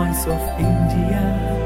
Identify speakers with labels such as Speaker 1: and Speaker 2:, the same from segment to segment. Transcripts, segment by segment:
Speaker 1: voice of India.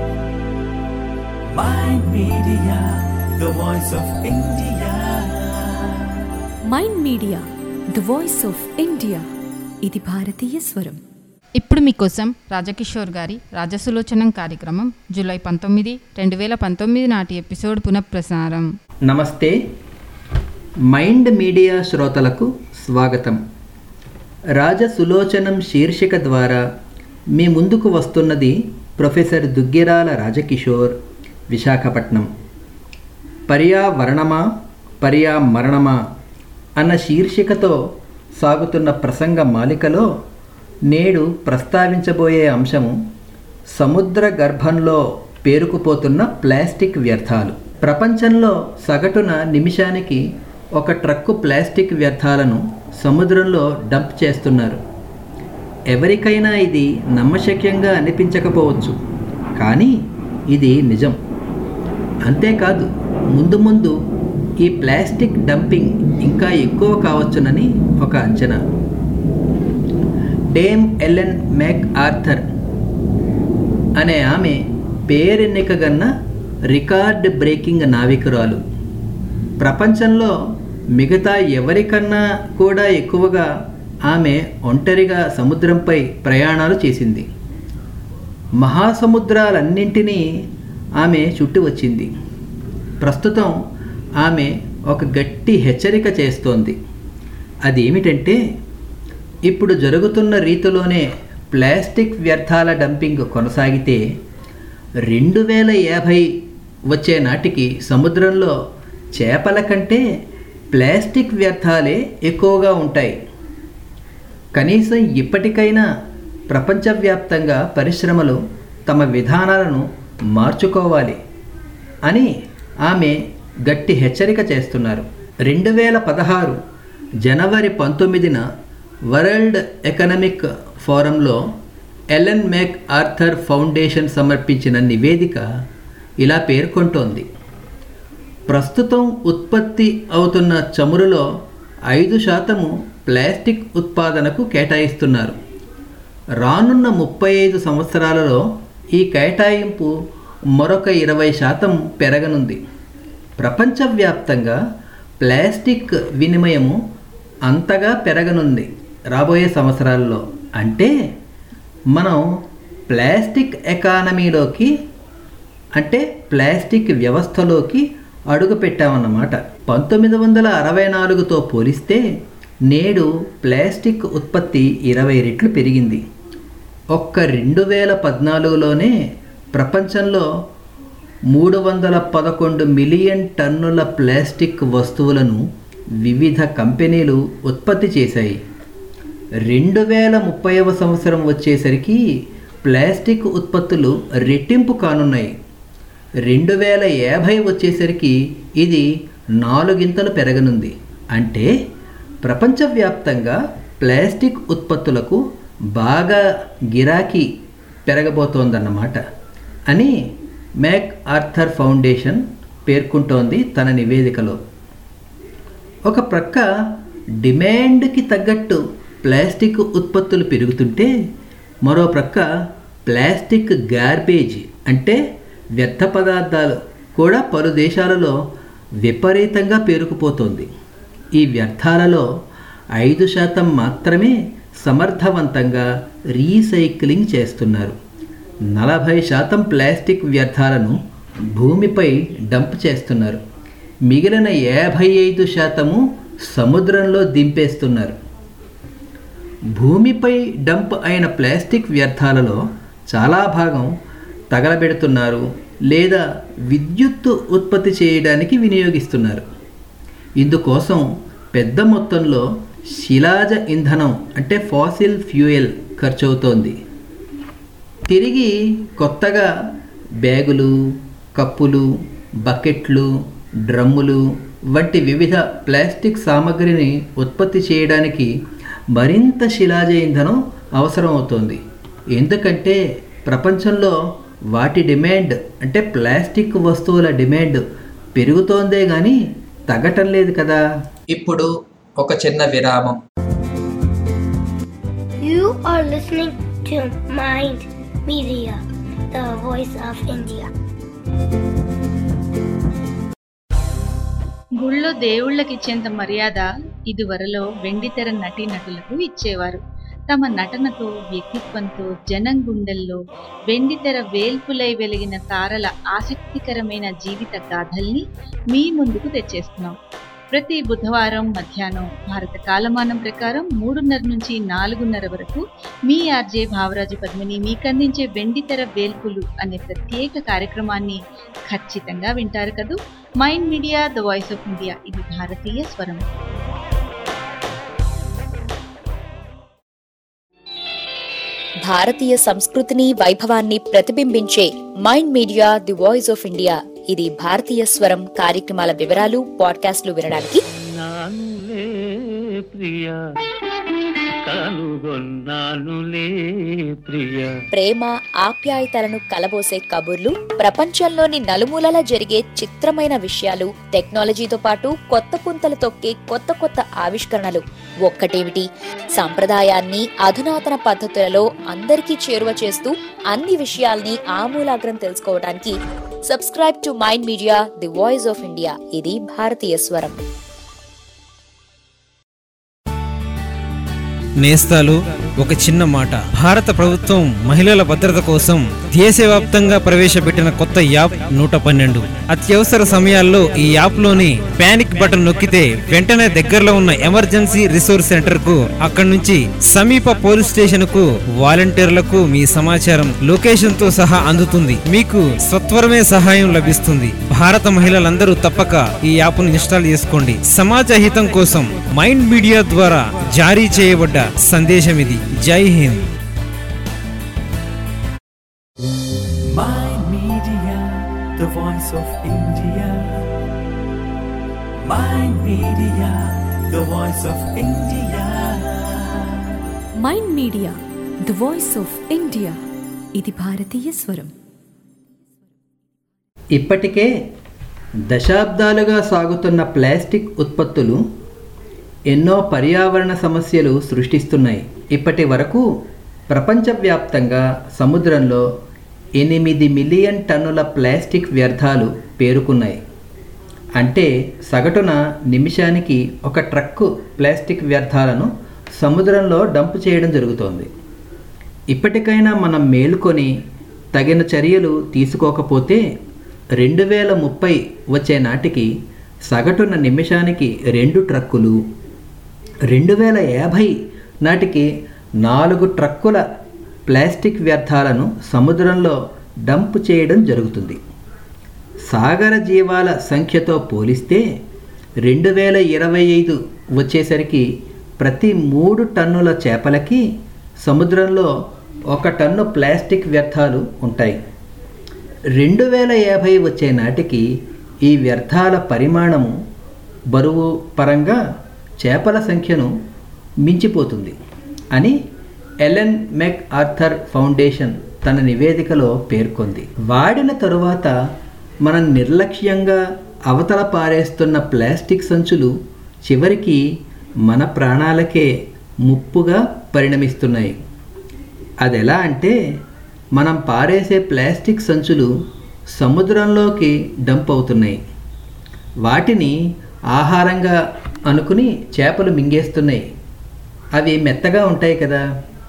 Speaker 1: Mind Media, the voice of India.
Speaker 2: Mind Media the voice of India ఇది భారతీయ స్వరం
Speaker 3: ఇప్పుడు మీకోసం రాజకిషోర్ గారి రాజసులోచనం కార్యక్రమం జూలై పంతొమ్మిది రెండు వేల పంతొమ్మిది నాటి ఎపిసోడ్ పునఃప్రసారం
Speaker 4: నమస్తే మైండ్ మీడియా శ్రోతలకు స్వాగతం రాజసులోచనం శీర్షిక ద్వారా మీ ముందుకు వస్తున్నది ప్రొఫెసర్ దుగ్గిరాల రాజకిషోర్ విశాఖపట్నం పర్యావరణమా పర్యామరణమా అన్న శీర్షికతో సాగుతున్న ప్రసంగ మాలికలో నేడు ప్రస్తావించబోయే అంశము సముద్ర గర్భంలో పేరుకుపోతున్న ప్లాస్టిక్ వ్యర్థాలు ప్రపంచంలో సగటున నిమిషానికి ఒక ట్రక్కు ప్లాస్టిక్ వ్యర్థాలను సముద్రంలో డంప్ చేస్తున్నారు ఎవరికైనా ఇది నమ్మశక్యంగా అనిపించకపోవచ్చు కానీ ఇది నిజం అంతేకాదు ముందు ముందు ఈ ప్లాస్టిక్ డంపింగ్ ఇంకా ఎక్కువ కావచ్చునని ఒక అంచనా డేమ్ ఎలెన్ మ్యాక్ ఆర్థర్ అనే ఆమె పేరెన్నికగన్న రికార్డ్ బ్రేకింగ్ నావికురాలు ప్రపంచంలో మిగతా ఎవరికన్నా కూడా ఎక్కువగా ఆమె ఒంటరిగా సముద్రంపై ప్రయాణాలు చేసింది మహాసముద్రాలన్నింటినీ ఆమె చుట్టి వచ్చింది ప్రస్తుతం ఆమె ఒక గట్టి హెచ్చరిక చేస్తోంది అదేమిటంటే ఇప్పుడు జరుగుతున్న రీతిలోనే ప్లాస్టిక్ వ్యర్థాల డంపింగ్ కొనసాగితే రెండు వేల యాభై వచ్చే నాటికి సముద్రంలో చేపల కంటే ప్లాస్టిక్ వ్యర్థాలే ఎక్కువగా ఉంటాయి కనీసం ఇప్పటికైనా ప్రపంచవ్యాప్తంగా పరిశ్రమలు తమ విధానాలను మార్చుకోవాలి అని ఆమె గట్టి హెచ్చరిక చేస్తున్నారు రెండు వేల పదహారు జనవరి పంతొమ్మిదిన వరల్డ్ ఎకనమిక్ ఫోరంలో ఎలెన్ మేక్ ఆర్థర్ ఫౌండేషన్ సమర్పించిన నివేదిక ఇలా పేర్కొంటోంది ప్రస్తుతం ఉత్పత్తి అవుతున్న చమురులో ఐదు శాతము ప్లాస్టిక్ ఉత్పాదనకు కేటాయిస్తున్నారు రానున్న ముప్పై ఐదు సంవత్సరాలలో ఈ కేటాయింపు మరొక ఇరవై శాతం పెరగనుంది ప్రపంచవ్యాప్తంగా ప్లాస్టిక్ వినిమయము అంతగా పెరగనుంది రాబోయే సంవత్సరాల్లో అంటే మనం ప్లాస్టిక్ ఎకానమీలోకి అంటే ప్లాస్టిక్ వ్యవస్థలోకి అడుగు పెట్టామన్నమాట పంతొమ్మిది వందల అరవై నాలుగుతో పోలిస్తే నేడు ప్లాస్టిక్ ఉత్పత్తి ఇరవై రెట్లు పెరిగింది ఒక్క రెండు వేల పద్నాలుగులోనే ప్రపంచంలో మూడు వందల పదకొండు మిలియన్ టన్నుల ప్లాస్టిక్ వస్తువులను వివిధ కంపెనీలు ఉత్పత్తి చేశాయి రెండు వేల ముప్పైవ సంవత్సరం వచ్చేసరికి ప్లాస్టిక్ ఉత్పత్తులు రెట్టింపు కానున్నాయి రెండు వేల యాభై వచ్చేసరికి ఇది నాలుగింతలు పెరగనుంది అంటే ప్రపంచవ్యాప్తంగా ప్లాస్టిక్ ఉత్పత్తులకు బాగా గిరాకీ పెరగబోతోందన్నమాట అని మ్యాక్ ఆర్థర్ ఫౌండేషన్ పేర్కొంటోంది తన నివేదికలో ఒక ప్రక్క డిమాండ్కి తగ్గట్టు ప్లాస్టిక్ ఉత్పత్తులు పెరుగుతుంటే మరో ప్రక్క ప్లాస్టిక్ గార్బేజ్ అంటే వ్యర్థ పదార్థాలు కూడా పలు దేశాలలో విపరీతంగా పేరుకుపోతోంది ఈ వ్యర్థాలలో ఐదు శాతం మాత్రమే సమర్థవంతంగా రీసైక్లింగ్ చేస్తున్నారు నలభై శాతం ప్లాస్టిక్ వ్యర్థాలను భూమిపై డంప్ చేస్తున్నారు మిగిలిన యాభై ఐదు శాతము సముద్రంలో దింపేస్తున్నారు భూమిపై డంప్ అయిన ప్లాస్టిక్ వ్యర్థాలలో చాలా భాగం తగలబెడుతున్నారు లేదా విద్యుత్తు ఉత్పత్తి చేయడానికి వినియోగిస్తున్నారు ఇందుకోసం పెద్ద మొత్తంలో శిలాజ ఇంధనం అంటే ఫాసిల్ ఫ్యూయల్ ఖర్చవుతోంది తిరిగి కొత్తగా బ్యాగులు కప్పులు బకెట్లు డ్రమ్ములు వంటి వివిధ ప్లాస్టిక్ సామగ్రిని ఉత్పత్తి చేయడానికి మరింత శిలాజ ఇంధనం అవసరం అవుతోంది ఎందుకంటే ప్రపంచంలో వాటి డిమాండ్ అంటే ప్లాస్టిక్ వస్తువుల డిమాండ్ పెరుగుతోందే కానీ తగ్గటం లేదు కదా ఇప్పుడు ఒక చిన్న విరామం
Speaker 5: You are listening to Mind Media, the voice of India.
Speaker 6: గుళ్ళో దేవుళ్ళకిచ్చేంత మర్యాద ఇదివరలో వెండితెర నటీనటులకు ఇచ్చేవారు తమ నటనతో వ్యక్తిత్వంతో జనం గుండెల్లో వెండితెర వేల్పులై వెలిగిన తారల ఆసక్తికరమైన జీవిత గాథల్ని మీ ముందుకు తెచ్చేస్తున్నాం ప్రతి బుధవారం మధ్యాహ్నం భారత కాలమానం ప్రకారం మూడున్నర నుంచి నాలుగున్నర వరకు మీ ఆర్జే భావరాజు పద్మిని మీకందించే వెండితెర వేల్పులు అనే ప్రత్యేక కార్యక్రమాన్ని ఖచ్చితంగా వింటారు కదూ Mind Media the voice of India ఇది భారతీయ స్వరం
Speaker 7: భారతీయ సంస్కృతిని వైభవాన్ని ప్రతిబింబించే Mind Media the voice of India ఇది భారతీయ స్వరం కార్యక్రమాల వివరాలు పాడ్కాస్ట్లు వినడానికి
Speaker 8: నానులే ప్రియ కనుగొన్నానులే ప్రియ
Speaker 7: ప్రేమ ఆప్యాయతలను కలబోసే కబుర్లు ప్రపంచంలోని నలుమూలలా జరిగే చిత్రమైన విషయాలు టెక్నాలజీతో పాటు కొత్త పుంతలు తొక్కే కొత్త కొత్త ఆవిష్కరణలు ఒక్కటేమిటి సంప్రదాయాన్ని అధునాతన పద్ధతులలో అందరికీ చేరువ చేస్తూ అన్ని విషయాల్ని ఆమూలాగ్రం తెలుసుకోవడానికి subscribe to Mind Media the voice of India ఇది భారతీయ స్వరం
Speaker 9: నేస్తాలు ఒక చిన్న మాట భారత ప్రభుత్వం మహిళల భద్రత కోసం దేశవ్యాప్తంగా ప్రవేశపెట్టిన కొత్త యాప్ నూట పన్నెండు అత్యవసర సమయాల్లో ఈ యాప్ లోని పానిక్ బటన్ నొక్కితే వెంటనే దగ్గరలో ఉన్న ఎమర్జెన్సీ రిసోర్స్ సెంటర్ కు అక్కడి నుంచి సమీప పోలీస్ స్టేషన్ కు వాలంటీర్లకు మీ సమాచారం లొకేషన్ తో సహా అందుతుంది మీకు సత్వరమే సహాయం లభిస్తుంది భారత మహిళలందరూ తప్పక ఈ యాప్ ను ఇన్స్టాల్ చేసుకోండి సమాజ హితం కోసం మైండ్ మీడియా ద్వారా జారీ చేయబడ్డ సందేశం ఇది Jai Hind
Speaker 1: Mind Media, the voice of India. Mind Media, the voice of India.
Speaker 2: Mind Media the voice of India ఇది భారతీయ స్వరం
Speaker 4: ఇప్పటికే దశాబ్దాలుగా సాగుతున్న ప్లాస్టిక్ ఉత్పత్తులు ఎన్నో పర్యావరణ సమస్యలు సృష్టిస్తున్నాయి ఇప్పటి వరకు ప్రపంచవ్యాప్తంగా సముద్రంలో ఎనిమిది మిలియన్ టన్నుల ప్లాస్టిక్ వ్యర్థాలు పేరుకున్నాయి అంటే సగటున నిమిషానికి ఒక ట్రక్కు ప్లాస్టిక్ వ్యర్థాలను సముద్రంలో డంప్ చేయడం జరుగుతోంది ఇప్పటికైనా మనం మేలుకొని తగిన చర్యలు తీసుకోకపోతే రెండు వేల ముప్పై వచ్చే నాటికి సగటున నిమిషానికి రెండు ట్రక్కులు రెండు వేల యాభై నాటికి నాలుగు ట్రక్కుల ప్లాస్టిక్ వ్యర్థాలను సముద్రంలో డంప్ చేయడం జరుగుతుంది సాగర జీవాల సంఖ్యతో పోలిస్తే రెండు వేల ఇరవై ఐదు వచ్చేసరికి ప్రతి మూడు టన్నుల చేపలకి సముద్రంలో ఒక టన్ను ప్లాస్టిక్ వ్యర్థాలు ఉంటాయి రెండు వేల యాభై వచ్చే నాటికి ఈ వ్యర్థాల పరిమాణము బరువు పరంగా చేపల సంఖ్యను మించిపోతుంది అని ఎలెన్ మెక్ ఆర్థర్ ఫౌండేషన్ తన నివేదికలో పేర్కొంది వాడిన తరువాత మనం నిర్లక్ష్యంగా అవతల పారేస్తున్న ప్లాస్టిక్ సంచులు చివరికి మన ప్రాణాలకే ముప్పుగా పరిణమిస్తున్నాయి అది ఎలా అంటే మనం పారేసే ప్లాస్టిక్ సంచులు సముద్రంలోకి డంప్ అవుతున్నాయి వాటిని ఆహారంగా అనుకుని చేపలు మింగేస్తున్నాయి అవి మెత్తగా ఉంటాయి కదా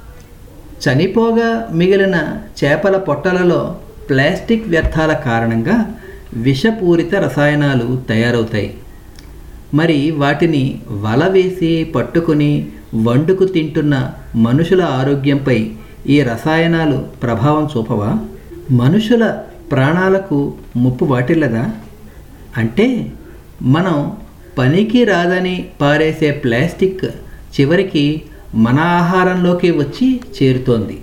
Speaker 4: చనిపోగా మిగిలిన చేపల పొట్టలలో ప్లాస్టిక్ వ్యర్థాల కారణంగా విషపూరిత రసాయనాలు తయారవుతాయి మరి వాటిని వల వేసి పట్టుకుని వండుకు తింటున్న మనుషుల ఆరోగ్యంపై ఈ రసాయనాలు ప్రభావం చూపవా మనుషుల ప్రాణాలకు ముప్పు వాటిల్లదా అంటే మనం పనికి రాదని పారేసే ప్లాస్టిక్ చివరికి మన ఆహారంలోకి వచ్చి చేరుతోంది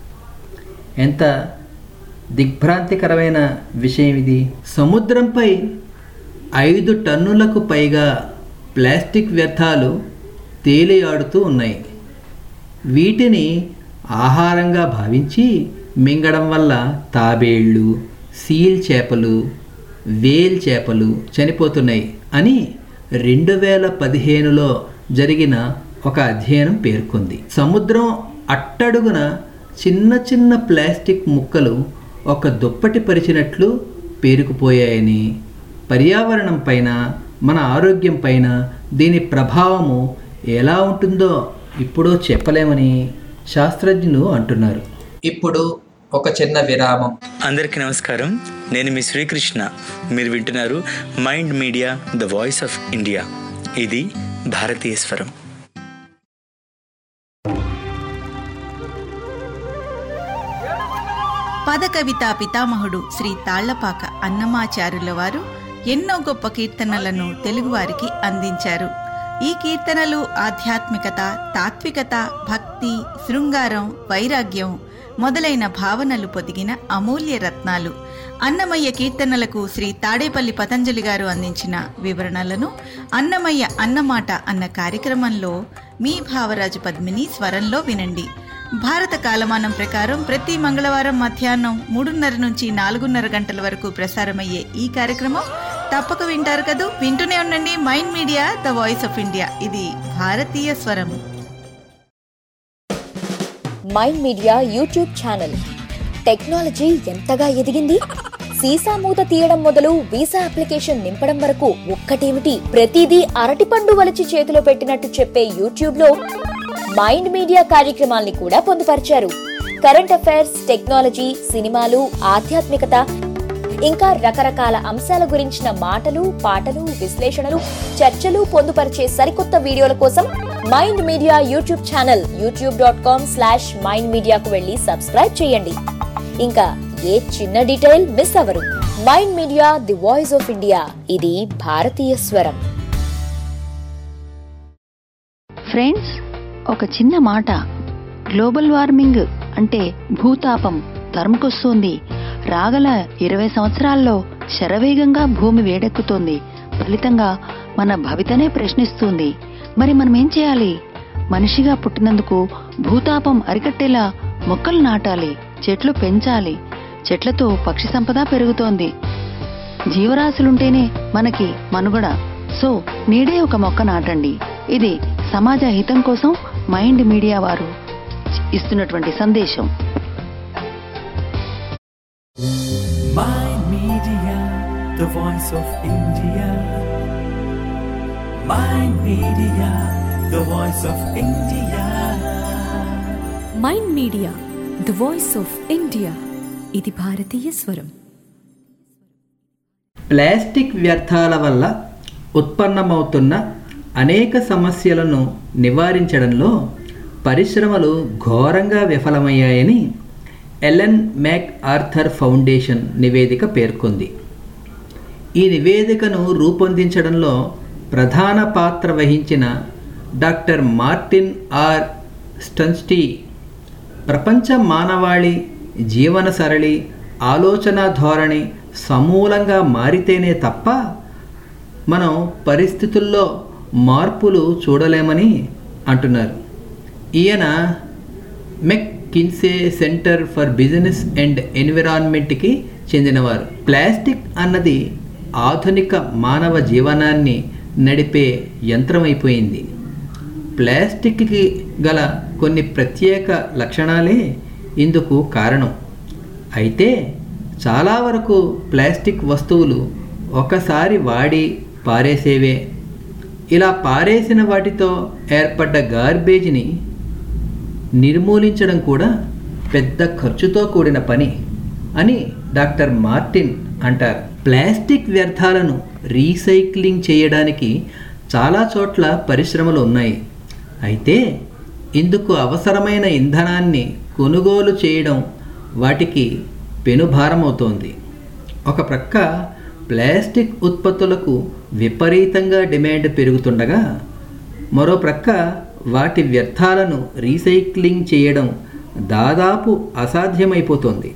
Speaker 4: ఎంత దిగ్భ్రాంతికరమైన విషయం ఇది సముద్రంపై ఐదు టన్నులకు పైగా ప్లాస్టిక్ వ్యర్థాలు తేలియాడుతూ ఉన్నాయి వీటిని ఆహారంగా భావించి మింగడం వల్ల తాబేళ్ళు సీల్ చేపలు వేల్ చేపలు చనిపోతున్నాయి అని రెండు వేల పదిహేనులో జరిగిన ఒక అధ్యయనం పేర్కొంది సముద్రం అట్టడుగున చిన్న చిన్న ప్లాస్టిక్ ముక్కలు ఒక దుప్పటి పరిచినట్లు పేరుకుపోయాయని పర్యావరణం పైన మన ఆరోగ్యం పైన దీని ప్రభావము ఎలా ఉంటుందో ఇప్పుడో చెప్పలేమని శాస్త్రజ్ఞులు అంటున్నారు ఇప్పుడు ఒక చిన్న విరామం
Speaker 10: అందరికీ నమస్కారం నేను మీ శ్రీకృష్ణ మీరు వింటున్నారు Mind Media the voice of India ఇది భారతీయ స్వరం
Speaker 11: పదకవితా పితామహుడు శ్రీ తాళ్లపాక అన్నమాచారుల వారు ఎన్నో గొప్ప కీర్తనలను తెలుగువారికి అందించారు ఈ కీర్తనలు ఆధ్యాత్మికత తాత్వికత భక్తి శృంగారం వైరాగ్యం మొదలైన భావనలు పొదిగిన అమూల్య రత్నాలు అన్నమయ్య కీర్తనలకు శ్రీ తాడేపల్లి పతంజలి గారు అందించిన వివరణలను అన్నమయ్య అన్నమాట అన్న కార్యక్రమంలో మీ భావరాజు పద్మిని స్వరంలో వినండి భారత కాలమానం ప్రకారం ప్రతి మంగళవారం మధ్యాహ్నం మూడున్నర నుంచి నాలుగున్నర గంటల వరకు ప్రసారమయ్యే ఈ కార్యక్రమం తప్పక వింటారు కదూ వింటూనే ఉండండి Mind Media the voice of India ఇది భారతీయ స్వరం
Speaker 7: Mind Media YouTube channel technology ఎంతగా ఎదిగింది సీసా మూత తీయడం మొదలు వీసా అప్లికేషన్ నింపడం వరకు ఒక్కటేమిటి ప్రతిదీ అరటిపండు వలిచి చేతిలో పెట్టినట్టు చెప్పే యూట్యూబ్ లో మైండ్ మీడియా కార్యక్రమాల్ని కూడా పొందుపరిచారు కరెంట్ అఫైర్స్ టెక్నాలజీ సినిమాలు ఆధ్యాత్మికత ఇంకా రకరకాల అంశాల గురించిన మాటలు పాటలు విశ్లేషణలు చర్చలు పొందుపరిచే సరికొత్త వీడియోల కోసం Mind Media YouTube channel YouTube dot com slash Mind మీడియాకు వెళ్ళి సబ్స్క్రైబ్ చేయండి ఇంకా ఏ చిన్న డీటెయిల్ మిస్ అవరు Mind Media the voice of India ఇది భారతీయ స్వరం
Speaker 12: ఫ్రెండ్స్ ఒక చిన్న మాట గ్లోబల్ వార్మింగ్ అంటే భూతాపం తరుముకొస్తోంది రాగల ఇరవై సంవత్సరాల్లో శరవేగంగా భూమి వేడెక్కుతోంది ఫలితంగా మన భవితనే ప్రశ్నిస్తుంది మరి మనం ఏం చేయాలి మనిషిగా పుట్టినందుకు భూతాపం అరికట్టేలా మొక్కలు నాటాలి చెట్లు పెంచాలి చెట్లతో పక్షి సంపద పెరుగుతోంది జీవరాశులుంటేనే మనకి మనుగడ సో నీడే ఒక మొక్క నాటండి ఇది సమాజ హితం కోసం మైండ్ మీడియా వారు ఇస్తున్నటువంటి సందేశం
Speaker 1: Mind Media, the voice of India. Mind Media, the voice of India.
Speaker 2: Mind Media the voice of India ఇది భారతీయ స్వరం
Speaker 4: ప్లాస్టిక్ వ్యర్థాల వల్ల ఉత్పన్నమవుతున్న అనేక సమస్యలను నివారించడంలో పరిశ్రమలు ఘోరంగా విఫలమయ్యాయని ఎలెన్ మ్యాక్ ఆర్థర్ ఫౌండేషన్ నివేదిక పేర్కొంది ఈ నివేదికను రూపొందించడంలో ప్రధాన పాత్ర వహించిన డాక్టర్ మార్టిన్ ఆర్ స్టన్స్టీ ప్రపంచ మానవాళి జీవన సరళి ఆలోచన ధోరణి సమూలంగా మారితేనే తప్ప మనం పరిస్థితుల్లో మార్పులు చూడలేమని అంటున్నారు ఈయన McKinsey center for business and ఎన్విరాన్మెంట్కి చెందినవారు ప్లాస్టిక్ అన్నది ఆధునిక మానవ జీవనాన్ని నడిపే యంత్రమైపోయింది ప్లాస్టిక్కి గల కొన్ని ప్రత్యేక లక్షణాలే ఇందుకు కారణం అయితే చాలా వరకు ప్లాస్టిక్ వస్తువులు ఒకసారి వాడి పారేసేవే ఇలా పారేసిన వాటితో ఏర్పడ్డ గార్బేజ్ని నిర్మూలించడం కూడా పెద్ద ఖర్చుతో కూడిన పని అని డాక్టర్ మార్టిన్ అంటారు ప్లాస్టిక్ వ్యర్థాలను రీసైక్లింగ్ చేయడానికి చాలా చోట్ల పరిశ్రమలు ఉన్నాయి అయితే ఇందుకు అవసరమైన ఇంధనాన్ని కొనుగోలు చేయడం వాటికి పెనుభారమవుతోంది ఒక ప్రక్క ప్లాస్టిక్ ఉత్పత్తులకు విపరీతంగా డిమాండ్ పెరుగుతుండగా మరో ప్రక్క వాటి వ్యర్థాలను రీసైక్లింగ్ చేయడం దాదాపు అసాధ్యమైపోతుంది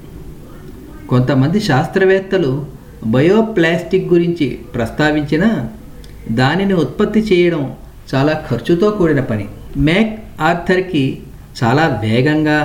Speaker 4: కొంతమంది శాస్త్రవేత్తలు బయోప్లాస్టిక్ గురించి ప్రస్తావించినా దానిని ఉత్పత్తి చేయడం చాలా ఖర్చుతో కూడిన పని మ్యాక్ ఆర్థర్కి చాలా వేగంగా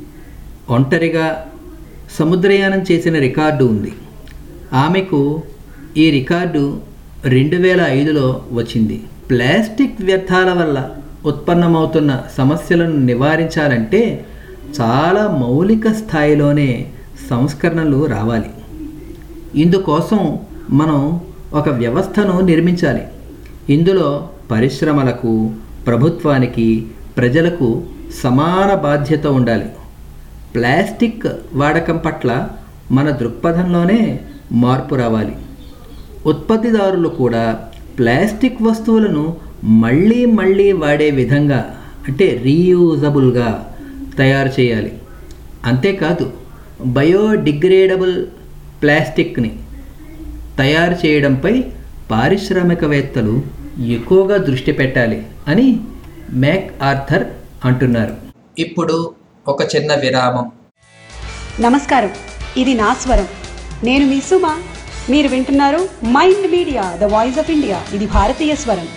Speaker 4: ఒంటరిగా సముద్రయానం చేసిన రికార్డు ఉంది ఆమెకు ఈ రికార్డు రెండు వేల ఐదులో వచ్చింది ప్లాస్టిక్ వ్యర్థాల వల్ల ఉత్పన్నమవుతున్న సమస్యలను నివారించాలంటే చాలా మౌలిక స్థాయిలోనే సంస్కరణలు రావాలి ఇందుకోసం మనం ఒక వ్యవస్థను నిర్మించాలి ఇందులో పరిశ్రమలకు ప్రభుత్వానికి ప్రజలకు సమాన బాధ్యత ఉండాలి ప్లాస్టిక్ వాడకం పట్ల మన దృక్పథంలోనే మార్పు రావాలి ఉత్పత్తిదారులు కూడా ప్లాస్టిక్ వస్తువులను మళ్ళీ మళ్ళీ వాడే విధంగా అంటే రీయూజబుల్గా తయారు చేయాలి అంతేకాదు బయోడిగ్రేడబుల్ ప్లాస్టిక్ని తయారు చేయడంపై పారిశ్రామికవేత్తలు ఎక్కువగా దృష్టి పెట్టాలి అని మ్యాక్ ఆర్థర్ అంటున్నారు ఇప్పుడు ఒక చిన్న విరామం
Speaker 13: నమస్కారం ఇది నా స్వరం నేను మీ సుమ మీరు వింటున్నారు Mind Media the voice of India ఇది భారతీయ స్వరం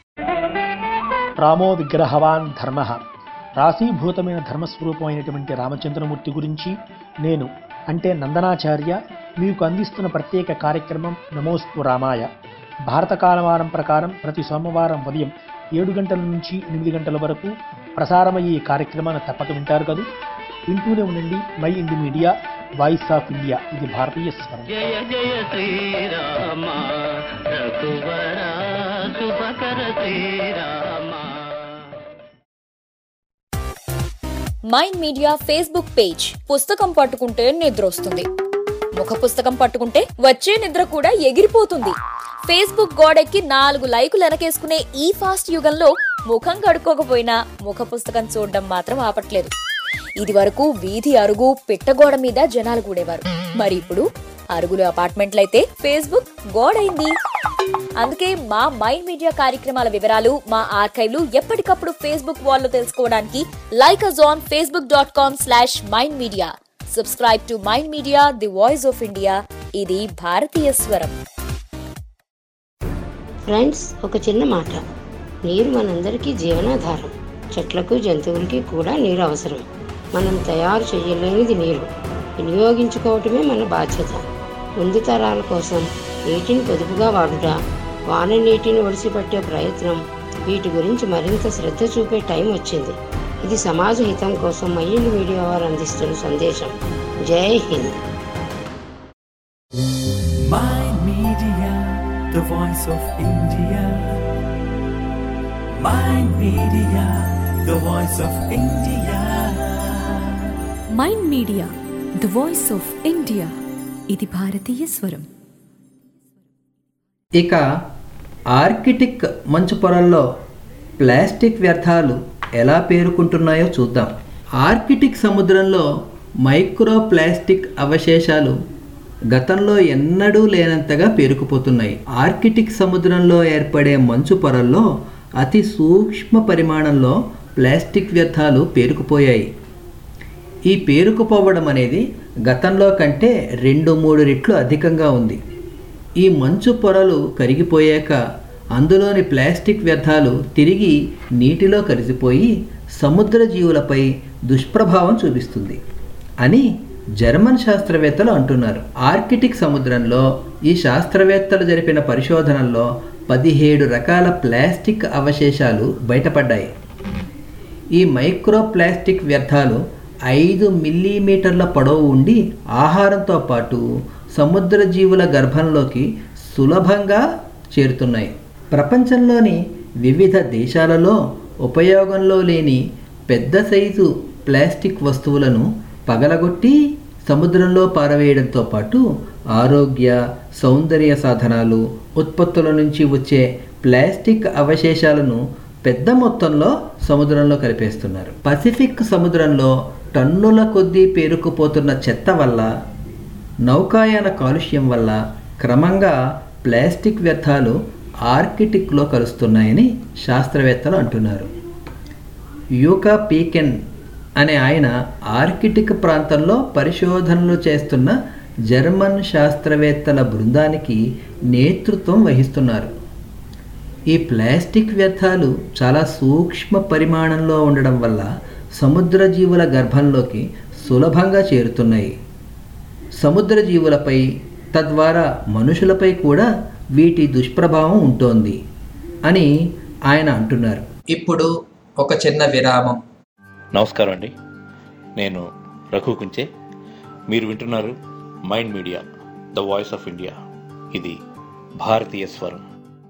Speaker 14: రామో విగ్రహవాన్ ధర్మ రాశీభూతమైన ధర్మస్వరూపమైనటువంటి రామచంద్రమూర్తి గురించి నేను అంటే నందనాచార్య మీకు అందిస్తున్న ప్రత్యేక కార్యక్రమం నమోస్తు రామాయ భారత కాలమానం ప్రకారం ప్రతి సోమవారం ఉదయం ఏడు గంటల నుంచి ఎనిమిది గంటల వరకు ప్రసారమయ్యే ఈ కార్యక్రమాన్ని తప్పక వింటారు కదా వింటూనే ఉండండి Mind Media voice of India ఇది భారతీయ స్వరం
Speaker 8: జయ జయ శ్రీరామ రఘువర శుభకర Srirama
Speaker 7: Mind Media Facebook page పుస్తకం పట్టుకుంటే నిద్ర వస్తుంది ముఖ పుస్తకం పట్టుకుంటే వచ్చే నిద్ర కూడా ఎగిరిపోతుంది ఫేస్బుక్ గోడెక్కి నాలుగు లైకులు వెనకేసుకునే ఈ ఫాస్ట్ యుగంలో ముఖం కడుక్కోకపోయినా ముఖ పుస్తకం చూడడం మాత్రం ఆపట్లేదు ఇది వరకు వీధి అరుగు పిట్టగోడ మీద జనాలు కూడేవారు మరి ఇప్పుడు అరుగులు అపార్ట్మెంట్లయితే ఫేస్బుక్ గోడైంది అందుకే మా మైండ్ మీడియా కార్యక్రమాల వివరాలు మా ఆర్కైవ్లు ఎప్పటికప్పుడు ఫేస్బుక్ వాల్లో తెలుసుకోవడానికి like us on Facebook dot com slash Mind Media subscribe to Mind Media the voice of India ఇది భారతీయ స్వరం
Speaker 15: ఫ్రెండ్స్ ఒక చిన్న మాట నీరు మనందరికీ జీవనాధారం చెట్లకు జంతువులకి కూడా నీరు అవసరం మనం తయారు చేయలేనిది నీరు వినియోగించుకోవటమే మన బాధ్యత ముందు తరాల కోసం నీటిని పొదుపుగా వాడుట వాన నీటిని ఒడిసిపట్టే ప్రయత్నం వీటి గురించి మరింత శ్రద్ధ చూపే టైం వచ్చింది ఇది సమాజ హితం కోసం మైండ్ మీడియా వారు అందిస్తున్న సందేశం Jai Hind
Speaker 1: Mind Media, the voice of India. Mind Media, the voice of India.
Speaker 2: Mind Media the voice of India ఇది భారతీయ స్వరం
Speaker 4: ఇక ఆర్కిటిక్ మంచు పొరల్లో ప్లాస్టిక్ వ్యర్థాలు ఎలా పేరుకుంటున్నాయో చూద్దాం ఆర్కిటిక్ సముద్రంలో మైక్రో ప్లాస్టిక్ అవశేషాలు గతంలో ఎన్నడూ లేనంతగా పేరుకుపోతున్నాయి ఆర్కిటిక్ సముద్రంలో ఏర్పడే మంచు పొరల్లో అతి సూక్ష్మ పరిమాణంలో ప్లాస్టిక్ వ్యర్థాలు పేరుకుపోయాయి ఈ పేరుకుపోవడం అనేది గతంలో కంటే రెండు మూడు రెట్లు అధికంగా ఉంది ఈ మంచు పొరలు కరిగిపోయాక అందులోని ప్లాస్టిక్ వ్యర్థాలు తిరిగి నీటిలో కలిసిపోయి సముద్ర జీవులపై దుష్ప్రభావం చూపిస్తుంది అని జర్మన్ శాస్త్రవేత్తలు అంటున్నారు ఆర్కిటిక్ సముద్రంలో ఈ శాస్త్రవేత్తలు జరిపిన పరిశోధనల్లో పదిహేడు రకాల ప్లాస్టిక్ అవశేషాలు బయటపడ్డాయి ఈ మైక్రో ప్లాస్టిక్ వ్యర్థాలు ఐదు మిల్లీమీటర్ల పొడవు ఉండి ఆహారంతో పాటు సముద్ర జీవుల గర్భంలోకి సులభంగా చేరుతున్నాయి ప్రపంచంలోని వివిధ దేశాలలో ఉపయోగంలో లేని పెద్ద సైజు ప్లాస్టిక్ వస్తువులను పగలగొట్టి సముద్రంలో పారవేయడంతో పాటు ఆరోగ్య సౌందర్య సాధనాలు ఉత్పత్తుల నుంచి వచ్చే ప్లాస్టిక్ అవశేషాలను పెద్ద మొత్తంలో సముద్రంలో కలిపేస్తున్నారు పసిఫిక్ సముద్రంలో టన్నుల కొద్దీ పేరుకుపోతున్న చెత్త వల్ల నౌకాయాన కాలుష్యం వల్ల క్రమంగా ప్లాస్టిక్ వ్యర్థాలు ఆర్కిటిక్లో కలుస్తున్నాయని శాస్త్రవేత్తలు అంటున్నారు యూకా పీకెన్ అనే ఆయన ఆర్కిటిక్ ప్రాంతంలో పరిశోధనలు చేస్తున్న జర్మన్ శాస్త్రవేత్తల బృందానికి నేతృత్వం వహిస్తున్నారు ఈ ప్లాస్టిక్ వ్యర్థాలు చాలా సూక్ష్మ పరిమాణంలో ఉండడం వల్ల సముద్ర జీవుల గర్భంలోకి సులభంగా చేరుతున్నాయి సముద్ర జీవులపై తద్వారా మనుషులపై కూడా వీటి దుష్ప్రభావం ఉంటోంది అని ఆయన అంటున్నారు ఇప్పుడు ఒక చిన్న విరామం
Speaker 16: నమస్కారం అండి నేను రఘు కుంచే మీరు వింటున్నారు Mind Media the voice of India ఇది భారతీయ స్వరం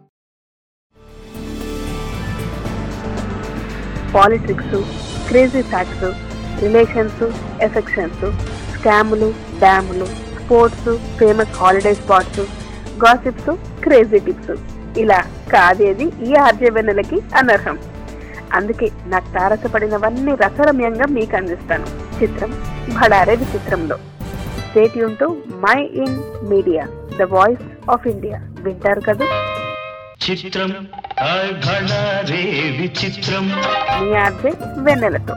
Speaker 17: politics crazy facts relations affections స్కాములు డ్యాములు sports famous holiday spots gossips crazy tips ఇలా కాదేది ఈ ఆర్జవెన్నెలకి అనర్హం అందుకే నాకు తారసపడినవన్నీ రసరమ్యంగా మీకు అందిస్తాను చిత్రం భడారే విచిత్రంలో స్టేట్ యూన్ to Mind Media the voice of India వింటారు కదా
Speaker 8: చిత్రం హాయ్ భళా రే విచిత్రం
Speaker 17: మీ ఆర్జే వెన్నెలతో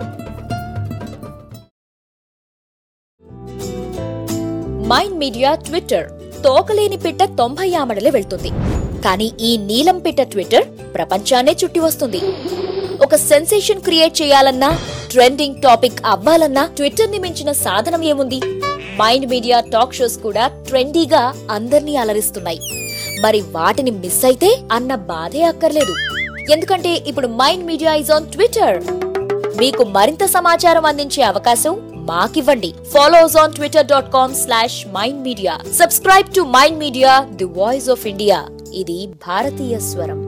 Speaker 7: మైండ్ మీడియా ట్విట్టర్ తోకలేని పిట్ట తొంభై ఆమడలే వెళ్తుంది కానీ ఈ నీలం పిట్ట ట్విట్టర్ ప్రపంచాన్నే చుట్టి వస్తుంది ఒక సెన్సేషన్ క్రియేట్ చేయాలన్నా ట్రెండింగ్ టాపిక్ అవ్వాలన్నా ట్విట్టర్ ని మించిన సాధనం ఏముంది మైండ్ మీడియా టాక్ షోస్ కూడా ట్రెండీగా అందర్నీ అలరిస్తున్నాయి మరి వాటిని మిస్ అయితే అన్న బాధే అక్కర్లేదు ఎందుకంటే ఇప్పుడు Mind Media is on Twitter మీకు మరింత సమాచారం అందించే అవకాశం మాకివ్వండి follow us on Twitter dot com slash Mind Media subscribe to Mind Media the voice of India ఇది భారతీయ స్వరం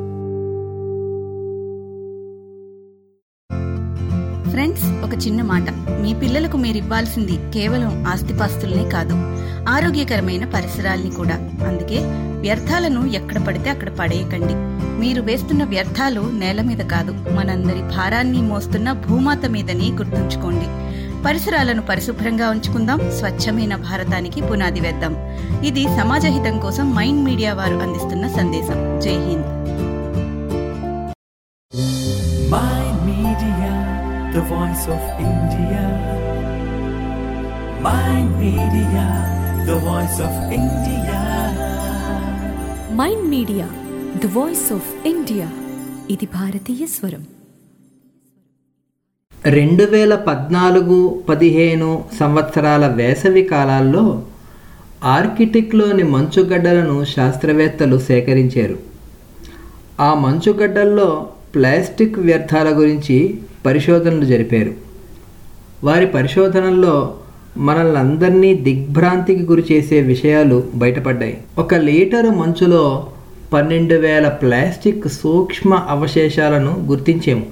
Speaker 11: ఫ్రెండ్స్ ఒక చిన్న మాట మీ పిల్లలకు మీరు ఇవ్వాల్సింది కేవలం ఆస్తిపాస్తులనే కాదు ఆరోగ్యకరమైన పరిసరాల్ని కూడా అందుకే వ్యర్థాలను ఎక్కడ పడితే అక్కడ పడేయకండి మీరు వేస్తున్న వ్యర్థాలు నేల మీద కాదు మనందరి భారాన్ని మోస్తున్న భూమాత మీదని గుర్తుంచుకోండి పరిసరాలను పరిశుభ్రంగా ఉంచుకుందాం స్వచ్ఛమైన భారతానికి పునాది వేద్దాం ఇది సమాజహితం కోసం మైండ్ మీడియా వారు అందిస్తున్న సందేశం Jai Hind
Speaker 1: Mind Media, the voice of India. Mind Media, the voice of India.
Speaker 2: Mind Media the voice of India ఇది భారతీయ స్వరం
Speaker 4: రెండు వేల పద్నాలుగు పదిహేను సంవత్సరాల వేసవి కాలాల్లో ఆర్కిటిక్లోని మంచుగడ్డలను శాస్త్రవేత్తలు సేకరించారు ఆ మంచుగడ్డల్లో ప్లాస్టిక్ వ్యర్థాల గురించి పరిశోధనలు జరిపారు వారి పరిశోధనల్లో మనల్ని అందరినీ దిగ్భ్రాంతికి గురి చేసే విషయాలు బయటపడ్డాయి ఒక లీటరు మంచులో పన్నెండు వేల ప్లాస్టిక్ సూక్ష్మ అవశేషాలను గుర్తించాము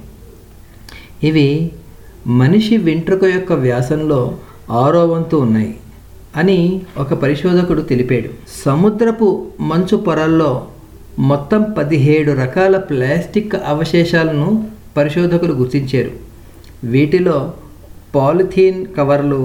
Speaker 4: ఇవి మనిషి వెంట్రుక యొక్క వ్యాసంలో ఆరో వంతు ఉన్నాయి అని ఒక పరిశోధకుడు తెలిపాడు సముద్రపు మంచు పొరల్లో మొత్తం పదిహేడు రకాల ప్లాస్టిక్ అవశేషాలను పరిశోధకులు గుర్తించారు వీటిలో పాలిథీన్ కవర్లు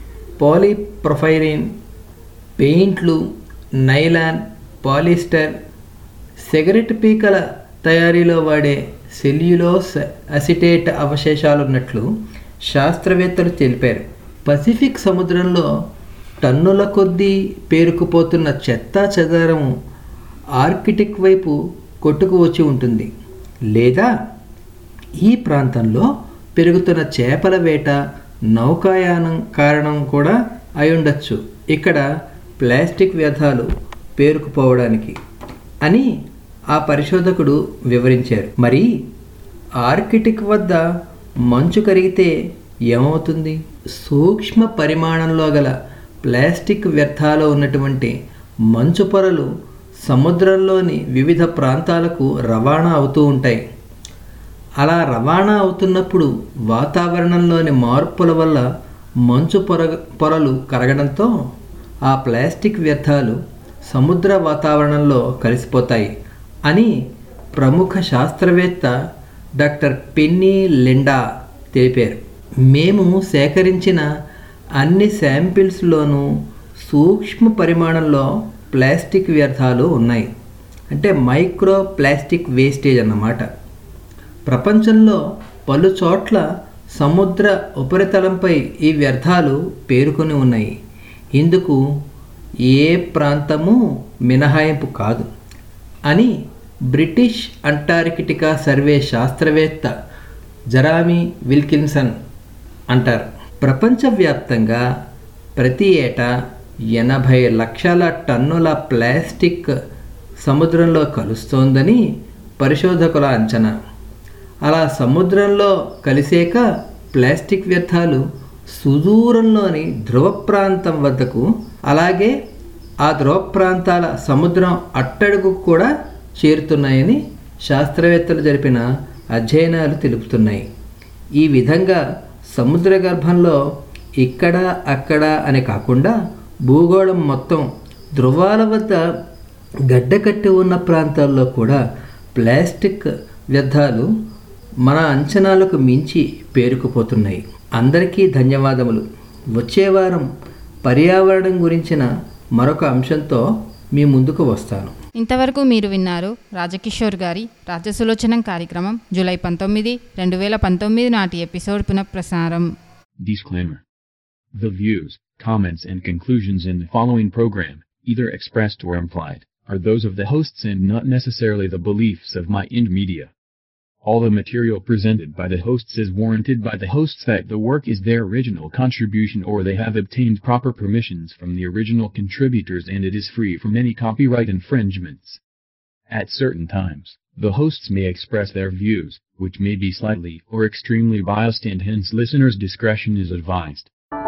Speaker 4: పాలీప్రొఫైలిన్ పెయింట్లు నైలాన్ పాలిస్టర్ సిగరెట్ పీకల తయారీలో వాడే సెల్యులోస్ అసిటేట్ అవశేషాలున్నట్లు శాస్త్రవేత్తలు తెలిపారు పసిఫిక్ సముద్రంలో టన్నుల కొద్దీ పేరుకుపోతున్న చెత్తా చెదారం ఆర్కిటిక్ వైపు కొట్టుకు వచ్చి ఉంటుంది లేదా ఈ ప్రాంతంలో పెరుగుతున్న చేపల వేట నౌకాయానం కారణం కూడా అయి ఉండొచ్చు ఇక్కడ ప్లాస్టిక్ వ్యర్థాలు పేరుకుపోవడానికి అని ఆ పరిశోధకుడు వివరించారు మరి ఆర్కిటిక్ వద్ద మంచు కరిగితే ఏమవుతుంది సూక్ష్మ పరిమాణంలో గల ప్లాస్టిక్ వ్యర్థాలు ఉన్నటువంటి మంచు పొరలు సముద్రంలోని వివిధ ప్రాంతాలకు రవాణా అవుతూ ఉంటాయి అలా రవాణా అవుతున్నప్పుడు వాతావరణంలోని మార్పుల వల్ల మంచు పొర పొరలు కరగడంతో ఆ ప్లాస్టిక్ వ్యర్థాలు సముద్ర వాతావరణంలో కలిసిపోతాయి అని ప్రముఖ శాస్త్రవేత్త డాక్టర్ పెన్నీ లిండా తెలిపారు మేము సేకరించిన అన్ని శాంపిల్స్లోనూ సూక్ష్మ పరిమాణంలో ప్లాస్టిక్ వ్యర్థాలు ఉన్నాయి అంటే మైక్రో ప్లాస్టిక్ వేస్టేజ్ అన్నమాట ప్రపంచంలో పలు చోట్ల సముద్ర ఉపరితలంపై ఈ వ్యర్థాలు పేరుకొని ఉన్నాయి ఇందుకు ఏ ప్రాంతము మినహాయింపు కాదు అని బ్రిటిష్ అంటార్కిటికా సర్వే శాస్త్రవేత్త జరామీ విల్కిన్సన్ అంటారు ప్రపంచవ్యాప్తంగా ప్రతి ఏటా ఎనభై లక్షల టన్నుల ప్లాస్టిక్ సముద్రంలో కలుస్తోందని పరిశోధకుల అంచనా అలా సముద్రంలో కలిసాక ప్లాస్టిక్ వ్యర్థాలు సుదూరంలోని ధ్రువ ప్రాంతం వద్దకు అలాగే ఆ ధ్రువ ప్రాంతాల సముద్రం అట్టడుగు కూడా చేరుతున్నాయని శాస్త్రవేత్తలు జరిపిన అధ్యయనాలు తెలుపుతున్నాయి ఈ విధంగా సముద్ర గర్భంలో ఇక్కడ అక్కడ అని కాకుండా భూగోళం మొత్తం ధృవాల వద్ద గడ్డకట్టి ఉన్న ప్రాంతాల్లో కూడా ప్లాస్టిక్ వ్యర్థాలు మన అంచనాలకు మించి పేరుకుపోతున్నాయి అందరికీ ధన్యవాదములు వచ్చే వారం పర్యావరణం గురించిన మరొక అంశంతో మీ ముందుకు వస్తాను
Speaker 3: ఇంతవరకు మీరు విన్నారు రాజకిషోర్ గారి రాజసులోచనం కార్యక్రమం జూలై పంతొమ్మిది రెండు వేల పంతొమ్మిది నాటి ఎపిసోడ్ పునఃప్రసారం
Speaker 18: Disclaimer. The views, comments and conclusions in the following program, either expressed or implied, are those of the hosts and not necessarily the beliefs of Mind Media. All the material presented by the hosts is warranted by the hosts that the work is their original contribution or they have obtained proper permissions from the original contributors and it is free from any copyright infringements. At certain times, the hosts may express their views, which may be slightly or extremely biased and hence listeners' discretion is advised.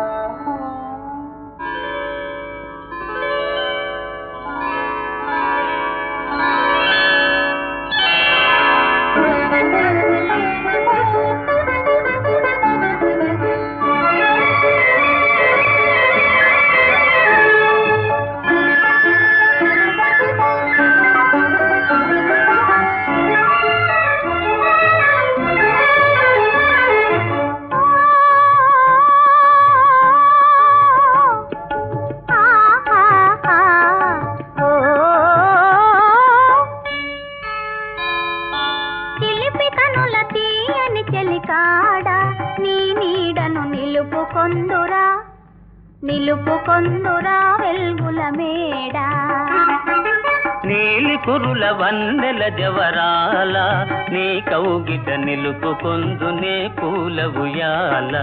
Speaker 19: చిలిపి కనుల తీయని చెలికాడ నీ నీడను నిలుపుకొందురా నిలుపుకొందురా వెల్గుల మేడ
Speaker 20: నీలి కురుల వన్నెల జవరాల నీ కౌగిట నిలుపుకొందు నే పూల ఉయ్యాల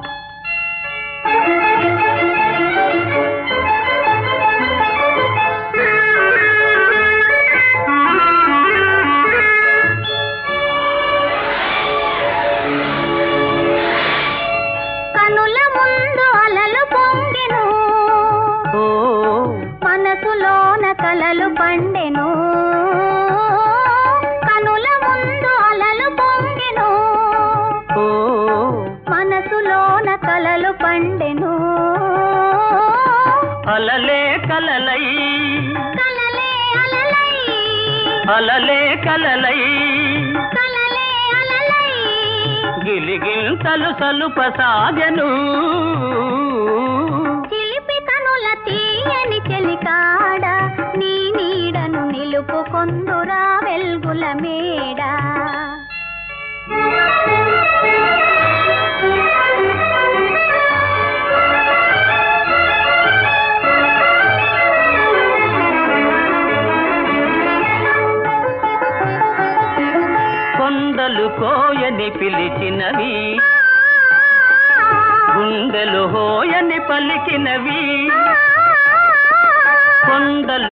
Speaker 19: కనుల ముందు అలలు పొంగెను మనసులోన కలలు పండెను కనుల ముందు అలలు పొంగెను మనసులోన కలలు పండెను
Speaker 20: అలలే కలలై
Speaker 19: కలలే అలలై
Speaker 20: అలలే కలలై
Speaker 19: కలలే అలలై
Speaker 20: గిలిగిల్తలు సలుపసాగెను
Speaker 19: చిలిపి కనుల తీయని చెలికాడ నీ నీడను నిలుపుకొందురా వెల్గుల మేడ
Speaker 20: కొండలు కోయని పిలిచినవి గుండెలు హోయని పలికినవి కొండలు